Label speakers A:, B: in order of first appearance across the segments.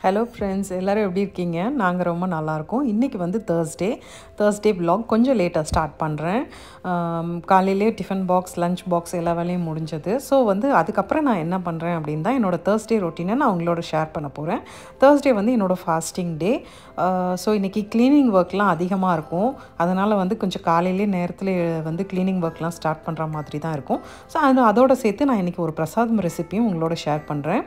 A: hello friends எல்லோரும் எப்படி இருக்கீங்க நாங்கள் ரொம்ப நல்லாயிருக்கோம் இன்றைக்கி வந்து தேர்ஸ்டே தேர்ஸ்டே vlog கொஞ்சம் லேட்டாக ஸ்டார்ட் பண்ணுறேன் காலையிலே டிஃபன் பாக்ஸ் லஞ்ச் பாக்ஸ் எல்லா வேலையும் முடிஞ்சது ஸோ வந்து அதுக்கப்புறம் நான் என்ன பண்ணுறேன் அப்படின்னு தான் என்னோடய தேர்ஸ்டே ரொட்டீனை நான் உங்களோட ஷேர் பண்ண போகிறேன் தேர்ஸ்டே வந்து என்னோடய ஃபாஸ்டிங் டே ஸோ இன்றைக்கி க்ளீனிங் ஒர்க்லாம் அதிகமாக இருக்கும் அதனால் வந்து கொஞ்சம் காலையிலே நேரத்தில் வந்து க்ளீனிங் ஒர்க்லாம் ஸ்டார்ட் பண்ணுற மாதிரி தான் இருக்கும் ஸோ அது அதோட சேர்த்து நான் இன்றைக்கி ஒரு பிரசாதம் ரெசிப்பியும் உங்களோட ஷேர் பண்ணுறேன்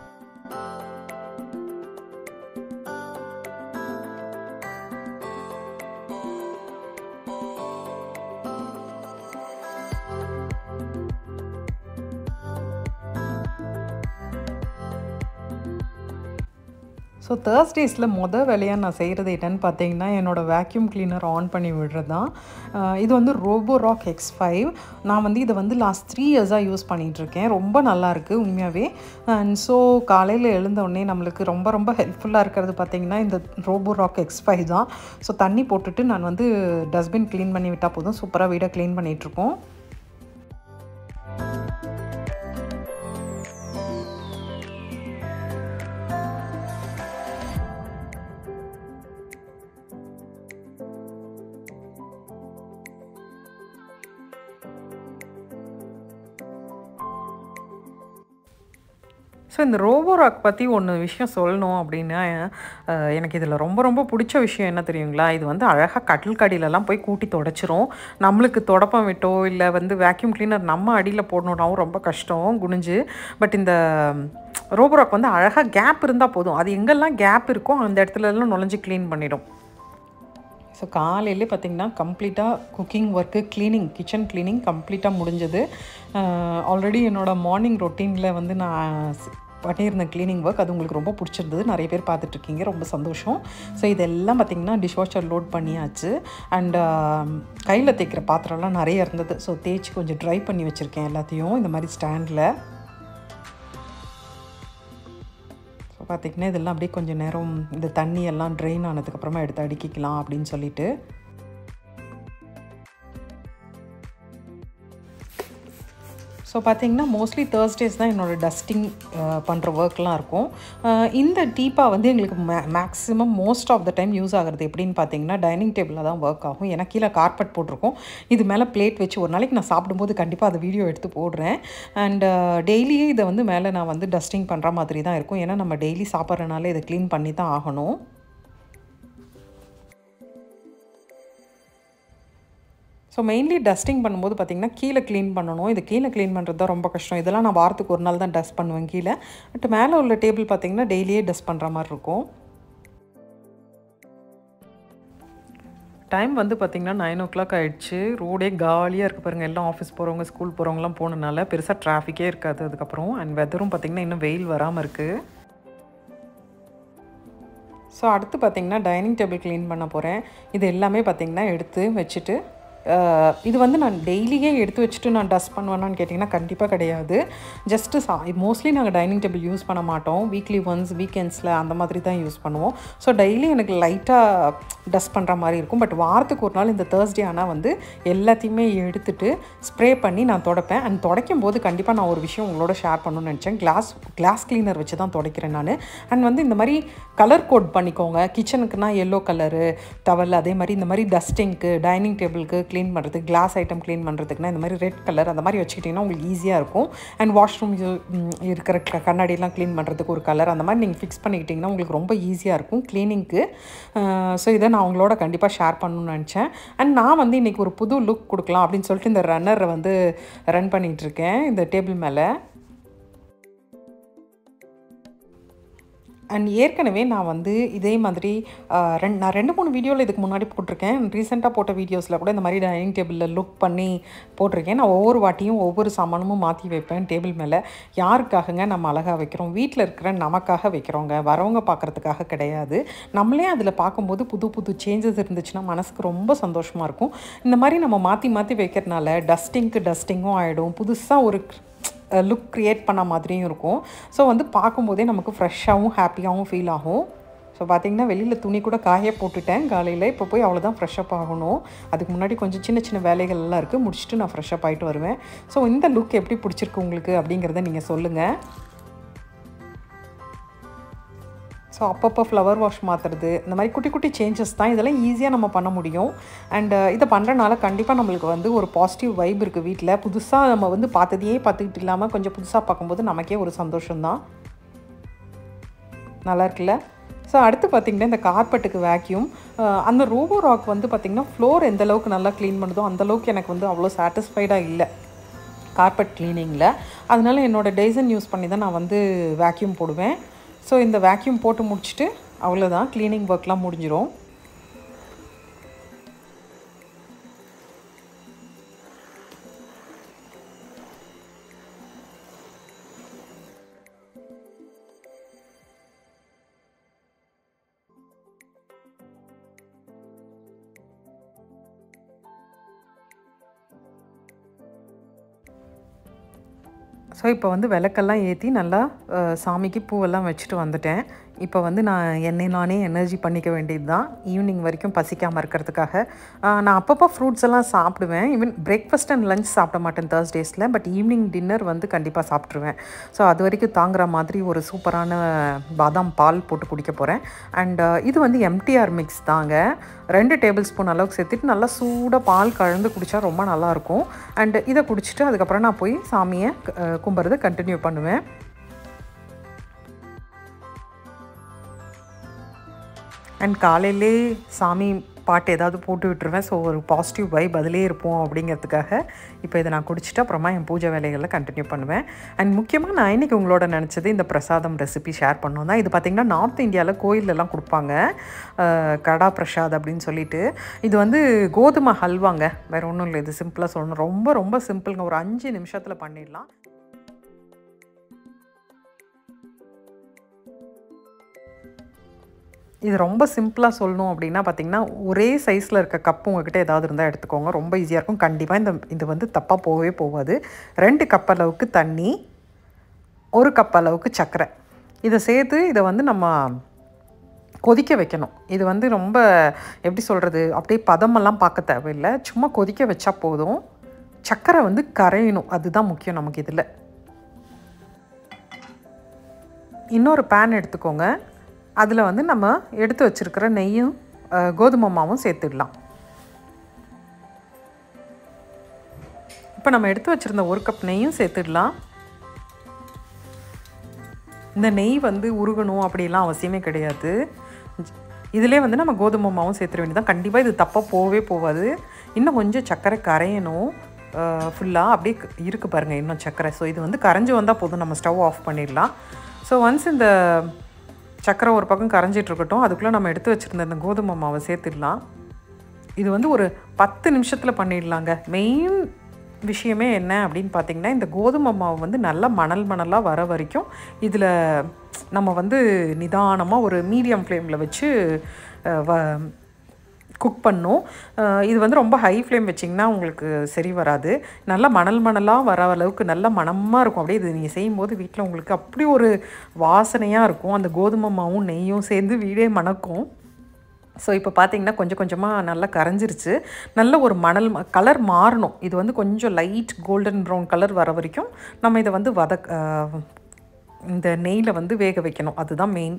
A: ஸோ தேர்ஸ்டேஸில் மொதல் வேலையாக நான் செய்கிறது என்னன்னு பார்த்தீங்கன்னா என்னோடய வேக்யூம் கிளீனர் ஆன் பண்ணி விடுறது தான் அஹ் இது வந்து ரோபோ ராக் எக்ஸ் ஃபைவ் நான் வந்து இதை வந்து லாஸ்ட் த்ரீ இயர்ஸாக யூஸ் பண்ணிகிட்ருக்கேன் ரொம்ப நல்லா இருக்குது உண்மையாகவே அண்ட் ஸோ காலையில் எழுந்த உடனே நம்மளுக்கு ரொம்ப ரொம்ப ஹெல்ப்ஃபுல்லாக இருக்கிறது பார்த்தீங்கன்னா இந்த ரோபோ ராக் எக்ஸ் ஃபைவ் தான் ஸோ தண்ணி போட்டுட்டு நான் வந்து டஸ்ட்பின் க்ளீன் பண்ணி விட்டால் போதும் சூப்பராக வீடை க்ளீன் பண்ணிகிட்ருக்கோம் ஸோ இந்த ரோபோராக் பற்றி ஒன்று விஷயம் சொல்லணும் அப்படின்னா அஹ், எனக்கு இதில் ரொம்ப ரொம்ப பிடிச்ச விஷயம் என்ன தெரியுங்களா இது வந்து அழகாக கட்டில் கடியிலலாம் போய் கூட்டி தொடச்சிரும் நம்மளுக்கு தொடப்பம் விட்டோ இல்லை வந்து வேக்யூம் கிளீனர் நம்ம அடியில் போடணுன்னாவும் ரொம்ப கஷ்டம் குனிஞ்சு பட் இந்த ரோபோராக் வந்து அழகாக கேப் இருந்தால் போதும் அது எங்கெல்லாம் கேப் இருக்கோ அந்த இடத்துல எல்லாம் நுழைஞ்சு க்ளீன் பண்ணிடும் ஸோ காலையிலே பார்த்திங்கன்னா கம்ப்ளீட்டாக cooking work cleaning kitchen cleaning கம்ப்ளீட்டாக முடிஞ்சது ஆல்ரெடி என்னோடய மார்னிங் ரொட்டீனில் வந்து நான் ஸ்- பண்ணியிருந்தேன் க்ளீனிங் ஒர்க் அது உங்களுக்கு ரொம்ப பிடிச்சிருந்தது நிறைய பேர் பார்த்துட்ருக்கீங்க ரொம்ப சந்தோஷம் ஸோ இதெல்லாம் பார்த்திங்கன்னா டிஷ் வாஷர் லோட் பண்ணியாச்சு அண்ட் கையில் தேய்க்கிற பாத்திரம்லாம் நிறைய இருந்தது ஸோ தேய்ச்சி கொஞ்சம் ட்ரை பண்ணி வச்சுருக்கேன் எல்லாத்தையும் இந்த மாதிரி ஸ்டாண்டில் ஸோ பார்த்திங்கன்னா இதெல்லாம் அப்படியே கொஞ்சம் நேரம் இந்த தண்ணி எல்லாம் ட்ரெயின் ஆனதுக்கப்புறமா எடுத்து அடுக்கிக்கலாம் அப்படின்னு சொல்லிட்டு ஸோ பார்த்தீங்கன்னா மோஸ்ட்லி தேர்ஸ்டேஸ் தான் என்னோடய டஸ்டிங் பண்ணுற ஒர்க்லாம் இருக்கும் அஹ் இந்த டீப்பா வந்து எங்களுக்கு மே maximum most of the time use ஆகுறது எப்படின்னு பார்த்தீங்கன்னா டைனிங் டேபிளில் தான் ஒர்க் ஆகும் ஏன்னா கீழே கார்பெட் போட்டிருக்கோம் இது மேலே பிளேட் வச்சு ஒரு நாளைக்கு நான் சாப்பிடும்போது கண்டிப்பாக அதை வீடியோ எடுத்து போடுறேன் அண்ட் டெய்லியே இதை வந்து மேலே நான் வந்து டஸ்டிங் பண்ணுற மாதிரி தான் இருக்கும் ஏன்னா நம்ம டெய்லி சாப்பிட்றனால இதை க்ளீன் பண்ணி தான் ஆகணும் ஸோ மெயின்லி டஸ்டிங் பண்ணும்போது பார்த்திங்கன்னா கீழே க்ளீன் பண்ணணும் இது கீழே க்ளீன் பண்ணுறது தான் ரொம்ப கஷ்டம் இதெல்லாம் நான் வாரத்துக்கு ஒரு நாள் தான் டஸ்ட் பண்ணுவேன் கீழே பட் மேலே உள்ள டேபிள் பார்த்திங்கன்னா டெய்லியே டஸ்ட் பண்ணுற மாதிரி இருக்கும் டைம் வந்து பார்த்திங்கன்னா நைன் ஓ கிளாக் ஆகிடுச்சு ரோடே காலியாக இருக்குது பாருங்கள் எல்லாம் ஆஃபீஸ் போகிறவங்க ஸ்கூல் போகிறவங்களாம் போனனால பெருசாக டிராஃபிக்கே இருக்காது அதுக்கப்புறம் அண்ட் வெதரும் பார்த்திங்கன்னா இன்னும் வெயில் வராமல் இருக்குது ஸோ அடுத்து பார்த்திங்கன்னா டைனிங் டேபிள் க்ளீன் பண்ண போகிறேன் இது எல்லாமே பார்த்திங்கன்னா எடுத்து வச்சுட்டு அஹ், இது வந்து நான் டெய்லியே எடுத்து வச்சுட்டு நான் டஸ்ட் பண்ணுவேனான்னு கேட்டிங்கன்னா கண்டிப்பாக கிடையாது ஜஸ்ட்டு சா மோஸ்ட்லி நாங்கள் டைனிங் டேபிள் யூஸ் பண்ண மாட்டோம் வீக்லி ஒன்ஸ் வீக்கெண்ட்ஸில் அந்த மாதிரி தான் யூஸ் பண்ணுவோம் ஸோ டெய்லி எனக்கு லைட்டாக டஸ்ட் பண்ணுற மாதிரி இருக்கும் பட் வாரத்துக்கு ஒரு நாள் இந்த தேர்ஸ்டே ஆனால் வந்து எல்லாத்தையுமே எடுத்துட்டு ஸ்ப்ரே பண்ணி நான் துடைப்பேன் அண்ட் துடைக்கும் போது கண்டிப்பாக நான் ஒரு விஷயம் உங்களோட ஷேர் பண்ணணும்னு நினச்சேன் கிளாஸ் கிளாஸ் கிளீனர் வச்சு தான் துடைக்கிறேன் நான் அண்ட் வந்து இந்த மாதிரி கலர் கோட் பண்ணிக்கோங்க கிச்சனுக்குனா எல்லோ கலரு டவல் அதே மாதிரி இந்த மாதிரி டஸ்டிங்க்கு டைனிங் டேபிளுக்கு க்ளீன் பண்ணுறதுக்கு கிளாஸ் ஐட்டம் க்ளீன் பண்ணுறதுக்குனா இந்த மாதிரி ரெட் கலர் அந்த மாதிரி வச்சுக்கிட்டிங்கன்னா உங்களுக்கு ஈஸியாக இருக்கும் அண்ட் வாஷ்ரூம் இருக்கிற க- கண்ணாடியெல்லாம் க்ளீன் பண்ணுறதுக்கு ஒரு கலர் அந்த மாதிரி நீங்கள் ஃபிக்ஸ் பண்ணிக்கிட்டிங்கன்னா உங்களுக்கு ரொம்ப ஈஸியாக இருக்கும் க்ளீனிங்க்கு ஸோ இதை நான் உங்களோட கண்டிப்பாக ஷேர் பண்ணணும்னு நினச்சேன் அண்ட் நான் வந்து இன்றைக்கி ஒரு புது லுக் கொடுக்கலாம் அப்படின்னு சொல்லிட்டு இந்த ரன்னரை வந்து ரன் பண்ணிகிட்ருக்கேன் இந்த டேபிள் மேலே அண்ட் ஏற்கனவே நான் வந்து இதே மாதிரி ஆஹ், ரெண்டு நான் ரெண்டு மூணு வீடியோவில் இதுக்கு முன்னாடி போட்டிருக்கேன் ரீசெண்டாக போட்ட வீடியோஸில் கூட இந்த மாதிரி டைனிங் டேபிளில் லுக் பண்ணி போட்டிருக்கேன் நான் ஒவ்வொரு வாட்டியும் ஒவ்வொரு சாமானமும் மாற்றி வைப்பேன் டேபிள் மேலே யாருக்காகங்க நம்ம அழகாக வைக்கிறோம் வீட்டில் இருக்கிற நமக்காக வைக்கிறோங்க வரவங்க பார்க்குறதுக்காக கிடையாது நம்மளே அதில் பார்க்கும்போது புது புது சேஞ்சஸ் இருந்துச்சுன்னா மனசுக்கு ரொம்ப சந்தோஷமாக இருக்கும் இந்த மாதிரி நம்ம மாற்றி மாற்றி வைக்கிறதுனால டஸ்டிங்க்கு டஸ்டிங்கும் ஆகிடும் புதுசாக ஒரு லுக் க்ரியேட் பண்ண மாதிரியும் இருக்கும் ஸோ வந்து பார்க்கும்போதே நமக்கு ஃப்ரெஷ்ஷாகவும் ஹாப்பியாகவும் ஃபீல் ஆகும் ஸோ பார்த்தீங்கன்னா வெளியில் துணி கூட காய போட்டுட்டேன் காலையில் இப்போ போய் அவ்வளோதான் ஃப்ரெஷ்அப் ஆகணும் அதுக்கு முன்னாடி கொஞ்சம் சின்ன சின்ன வேலைகள் எல்லாம் இருக்குது முடிச்சுட்டு நான் ஃப்ரெஷ்அப் ஆகிட்டு வருவேன் ஸோ இந்த லுக் எப்படி பிடிச்சிருக்கு உங்களுக்கு அப்படிங்கிறத நீங்கள் சொல்லுங்கள் ஸோ அப்பப்போ ஃப்ளவர் வாஷ் மாற்றுறது இந்த மாதிரி குட்டி குட்டி சேஞ்சஸ் தான் இதெல்லாம் ஈஸியாக நம்ம பண்ண முடியும் அண்ட் இதை பண்ணுறனால கண்டிப்பாக நம்மளுக்கு வந்து ஒரு பாசிட்டிவ் வைப் இருக்குது வீட்டில் புதுசாக நம்ம வந்து பார்த்ததையே பார்த்துக்கிட்டு இல்லாமல் கொஞ்சம் புதுசாக பார்க்கும்போது நமக்கே ஒரு சந்தோஷம்தான் நல்லா இருக்குல்ல ஸோ அடுத்து பார்த்திங்கன்னா இந்த கார்பெட்டுக்கு வேக்யூம் அந்த ரோபோ ராக் வந்து பார்த்திங்கன்னா ஃப்ளோர் எந்த அளவுக்கு நல்லா க்ளீன் பண்ணுதோ அந்த அளவுக்கு எனக்கு வந்து அவ்வளோ சாட்டிஸ்ஃபைடாக இல்லை கார்பெட் க்ளீனிங்கில் அதனால என்னோடய டேசன் யூஸ் பண்ணி தான் நான் வந்து வேக்யூம் போடுவேன் ஸோ இந்த வேக்யூம் போட்டு முடிச்சுட்டு அவ்வளோதான் க்ளீனிங் ஒர்க்லாம் முடிஞ்சிடும் ஸோ இப்போ வந்து விளக்கெல்லாம் ஏற்றி நல்லா அஹ், சாமிக்கு பூவெல்லாம் வச்சுட்டு வந்துட்டேன் இப்போ வந்து நான் என்னை நானே எனர்ஜி பண்ணிக்க வேண்டியது தான் ஈவினிங் வரைக்கும் பசிக்காமல் இருக்கிறதுக்காக அஹ், நான் அப்பப்போ ஃப்ரூட்ஸ் எல்லாம் சாப்பிடுவேன் ஈவன் பிரேக்ஃபாஸ்ட் அண்ட் லஞ்ச் சாப்பிட மாட்டேன் தேர்ஸ்டேஸில் பட் ஈவினிங் டின்னர் வந்து கண்டிப்பாக சாப்பிட்ருவேன் ஸோ அது வரைக்கும் தாங்குற மாதிரி ஒரு சூப்பரான பாதாம் பால் போட்டு குடிக்க போகிறேன் அண்ட் இது வந்து எம்டிஆர் மிக்ஸ் தாங்க ரெண்டு டேபிள் ஸ்பூன் அளவுக்கு சேர்த்துட்டு நல்லா சூடாக பால் கலந்து குடித்தா ரொம்ப நல்லாயிருக்கும் அண்ட் இதை குடிச்சிட்டு அதுக்கப்புறம் நான் போய் சாமியை அஹ், கும்பிட்றத கண்டினியூ பண்ணுவேன் அண்ட் காலையிலே சாமி பாட்டு ஏதாவது போட்டு விட்டுருவேன் ஸோ ஒரு பாசிட்டிவ் வைப் அதிலே இருப்போம் அப்படிங்கிறதுக்காக இப்போ இதை நான் குடிச்சிட்டு அப்புறமா என் பூஜை வேலைகளில் கண்டினியூ பண்ணுவேன் அண்ட் முக்கியமாக நான் இன்றைக்கி உங்களோட நினச்சது இந்த பிரசாதம் ரெசிபி ஷேர் பண்ணோம் தான் இது பார்த்திங்கன்னா நார்த் இந்தியாவில் கோயிலெல்லாம் கொடுப்பாங்க அஹ், கடா பிரசாத் அப்படின்னு சொல்லிட்டு இது வந்து கோதுமை ஹல்வாங்க வேறு ஒன்றும் இல்லை இது சிம்பிளாக சொல்லணும் ரொம்ப ரொம்ப சிம்பிளுங்க ஒரு அஞ்சு நிமிஷத்தில் பண்ணிடலாம் இது ரொம்ப சிம்பிளாக சொல்லணும் அப்படின்னா பார்த்தீங்கன்னா ஒரே சைஸில் இருக்க கப்பு உங்ககிட்ட ஏதாவது இருந்தால் எடுத்துக்கோங்க ரொம்ப ஈஸியாக இருக்கும் கண்டிப்பாக இந்த இது வந்து தப்பாக போகவே போகாது ரெண்டு கப் அளவுக்கு தண்ணி ஒரு கப் அளவுக்கு சர்க்கரை இதை சேர்த்து இதை வந்து நம்ம கொதிக்க வைக்கணும் இது வந்து ரொம்ப எப்படி சொல்கிறது அப்படியே பதமெல்லாம் பார்க்க தேவையில்லை சும்மா கொதிக்க வச்சா போதும் சர்க்கரை வந்து கரையணும் அதுதான் முக்கியம் நமக்கு இதில் இன்னொரு பேன் எடுத்துக்கோங்க அதில் வந்து நம்ம எடுத்து வச்சுருக்கிற நெய்யும் அஹ், கோதுமை மாவும் சேர்த்துடலாம் இப்போ நம்ம எடுத்து வச்சுருந்த ஒரு கப் நெய்யும் சேர்த்துடலாம் இந்த நெய் வந்து உருகணும் அப்படிலாம் அவசியமே கிடையாது இதிலே வந்து நம்ம கோதுமை மாவும் சேர்த்துட வேண்டியதான் கண்டிப்பாக இது தப்பாக போகவே போகாது இன்னும் கொஞ்சம் சர்க்கரை கரையணும் ஃபுல்லாக அப்படியே க- இருக்கு பாருங்கள் இன்னும் சர்க்கரை ஸோ இது வந்து கரைஞ்சி வந்தால் போதும் நம்ம ஸ்டவ் ஆஃப் பண்ணிடலாம் ஸோ ஒன்ஸ் இந்த சர்க்கரை ஒரு பக்கம் கரைஞ்சிட்டு இருக்கட்டும் அதுக்குள்ளே நம்ம எடுத்து வச்சுருந்த இந்த கோதுமை மாவை சேர்த்துடலாம் இது வந்து ஒரு பத்து நிமிஷத்தில் பண்ணிடலாங்க மெயின் விஷயமே என்ன அப்படின்னு பார்த்தீங்கன்னா இந்த கோதுமை மாவு வந்து நல்லா மணல் மணலாக வர வரைக்கும் இதில் நம்ம வந்து நிதானமாக ஒரு மீடியம் ஃப்ளேமில் வச்சு அஹ், வ குக் பண்ணும் அஹ், இது வந்து ரொம்ப ஹை ஃப்ளேம் வச்சிங்கன்னா உங்களுக்கு சரி வராது நல்லா மணல் மணலாக வர அளவுக்கு நல்ல மணமாக இருக்கும் அப்படியே இது நீங்கள் செய்யும்போது வீட்டில் உங்களுக்கு அப்படி ஒரு வாசனையாக இருக்கும் அந்த கோதுமை மாவும் நெய்யும் சேர்ந்து வீடே மணக்கும் ஸோ இப்போ பார்த்தீங்கன்னா கொஞ்சம் கொஞ்சமாக நல்லா கரைஞ்சிருச்சு நல்ல ஒரு மணல் கலர் மாறணும் இது வந்து கொஞ்சம் லைட் கோல்டன் ப்ரௌன் கலர் வர வரைக்கும் நம்ம இதை வந்து வதக் அஹ், இந்த நெய்யில் வந்து வேக வைக்கணும் அதுதான் மெயின்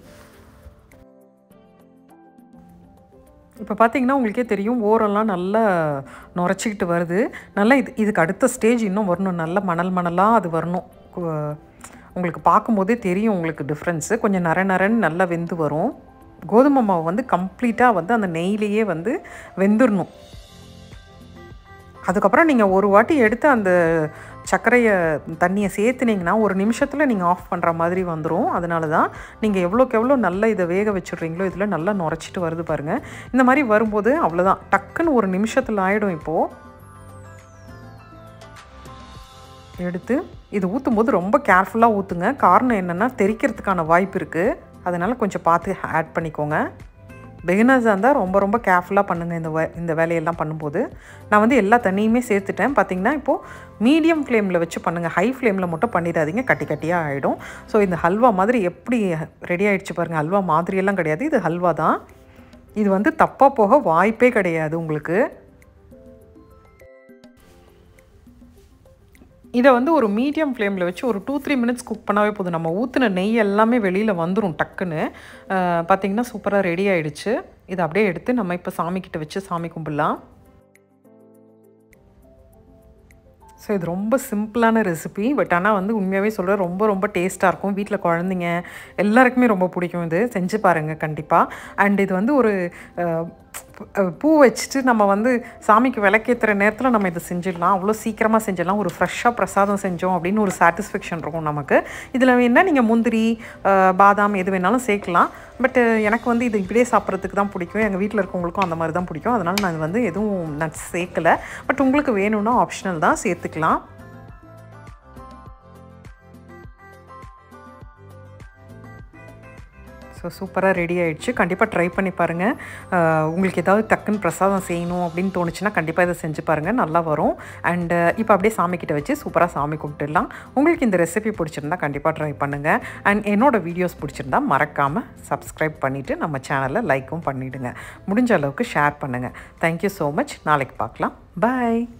A: இப்போ பார்த்தீங்கன்னா உங்களுக்கே தெரியும் ஓரெல்லாம் நல்லா நுரைச்சிக்கிட்டு வருது நல்லா இது இதுக்கு அடுத்த ஸ்டேஜ் இன்னும் வரணும் நல்ல மணல் மணலாக அது வரணும் கு- உங்களுக்கு பார்க்கும்போதே தெரியும் உங்களுக்கு டிஃப்ரென்ஸு கொஞ்சம் நர நரன்னு நல்லா வெந்து வரும் கோதுமை மாவு வந்து கம்ப்ளீட்டாக வந்து அந்த நெய்யிலேயே வந்து வெந்துடணும் அதுக்கப்புறம் நீங்கள் ஒரு வாட்டி எடுத்து அந்த சர்க்கரையை தண்ணியை சேர்த்துனீங்கன்னா ஒரு நிமிஷத்தில் நீங்கள் ஆஃப் பண்ணுற மாதிரி வந்துடும் அதனால தான் நீங்கள் எவ்வளோக்கு எவ்வளோ நல்லா இதை வேக வச்சுடுறீங்களோ இதில் நல்லா நுரைச்சிட்டு வருது பாருங்கள் இந்த மாதிரி வரும்போது அவ்வளோதான் டக்குன்னு ஒரு நிமிஷத்தில் ஆகிடும் இப்போது எடுத்து இது ஊற்றும் போது ரொம்ப கேர்ஃபுல்லாக ஊற்றுங்க காரணம் என்னென்னா தெறிக்கிறதுக்கான வாய்ப்பு இருக்குது அதனால் கொஞ்சம் பார்த்து ஆட் பண்ணிக்கோங்க பிகினர்ஸாக இருந்தால் ரொம்ப ரொம்ப கேர்ஃபுல்லாக பண்ணுங்கள் இந்த வே இந்த வேலையெல்லாம் பண்ணும்போது நான் வந்து எல்லா தண்ணியுமே சேர்த்துட்டேன் பார்த்தீங்கன்னா இப்போது மீடியம் ஃப்ளேமில் வச்சு பண்ணுங்கள் ஹை ஃப்ளேமில் மட்டும் பண்ணிடாதீங்க கட்டி கட்டியாக ஆகிடும் ஸோ இந்த ஹல்வா மாதிரி எப்படி ரெடி ஆயிடுச்சு பாருங்கள் ஹல்வா மாதிரியெல்லாம் கிடையாது இது ஹல்வா தான் இது வந்து தப்பாக போக வாய்ப்பே கிடையாது உங்களுக்கு இதை வந்து ஒரு மீடியம் ஃப்ளேமில் வச்சு ஒரு டூ த்ரீ மினிட்ஸ் குக் பண்ணாவே போதும் நம்ம ஊற்றின நெய் எல்லாமே வெளியில் வந்துடும் டக்குன்னு அஹ், பார்த்தீங்கன்னா சூப்பராக ரெடி ஆயிடுச்சு இதை அப்படியே எடுத்து நம்ம இப்போ சாமிக்கிட்ட வச்சு சாமி கும்பிடலாம் ஸோ இது ரொம்ப சிம்பிளான ரெசிபி பட் ஆனால் வந்து உண்மையாகவே சொல்கிறேன் ரொம்ப ரொம்ப டேஸ்ட்டாக இருக்கும் வீட்டில் குழந்தைங்க எல்லாருக்குமே ரொம்ப பிடிக்கும் இது செஞ்சு பாருங்கள் கண்டிப்பாக அண்ட் இது வந்து ஒரு அஹ், அஹ், பூ வச்சுட்டு நம்ம வந்து சாமிக்கு விளக்கேற்றுற நேரத்தில் நம்ம இதை செஞ்சிடலாம் அவ்வளோ சீக்கிரமாக செஞ்சிடலாம் ஒரு ஃப்ரெஷ்ஷாக பிரசாதம் செஞ்சோம் அப்படின்னு ஒரு சாட்டிஸ்ஃபேக்ஷன் இருக்கும் நமக்கு இதில் என்ன நீங்கள் முந்திரி அஹ், பாதாம் எது வேணாலும் சேர்க்கலாம் பட் எனக்கு வந்து இது இப்படியே சாப்பிட்றதுக்கு தான் பிடிக்கும் எங்கள் வீட்டில் இருக்கவங்களுக்கும் அந்த மாதிரி தான் பிடிக்கும் அதனால் நான் வந்து எதுவும் நட்ஸ் சேர்க்கல பட் உங்களுக்கு வேணும்னா ஆப்ஷனல் தான் சேர்த்துக்கலாம் ஸோ சூப்பராக ரெடி ஆயிடுச்சு கண்டிப்பாக ட்ரை பண்ணி பாருங்கள் அஹ், உங்களுக்கு ஏதாவது டக்குன்னு பிரசாதம் செய்யணும் அப்படின்னு தோணுச்சுன்னா கண்டிப்பாக இதை செஞ்சு பாருங்கள் நல்லா வரும் அண்டு இப்போ அப்படியே சாமிக்கிட்ட வச்சு சூப்பராக சாமி கும்பிட்டுடலாம் உங்களுக்கு இந்த ரெசிபி பிடிச்சிருந்தா கண்டிப்பாக ட்ரை பண்ணுங்கள் அண்ட் என்னோடய வீடியோஸ் பிடிச்சிருந்தா மறக்காமல் சப்ஸ்கிரைப் பண்ணிவிட்டு நம்ம சேனலை லைக்கும் பண்ணிவிடுங்க முடிஞ்ச அளவுக்கு ஷேர் பண்ணுங்கள் தேங்க்யூ ஸோ மச் நாளைக்கு பார்க்கலாம் பாய்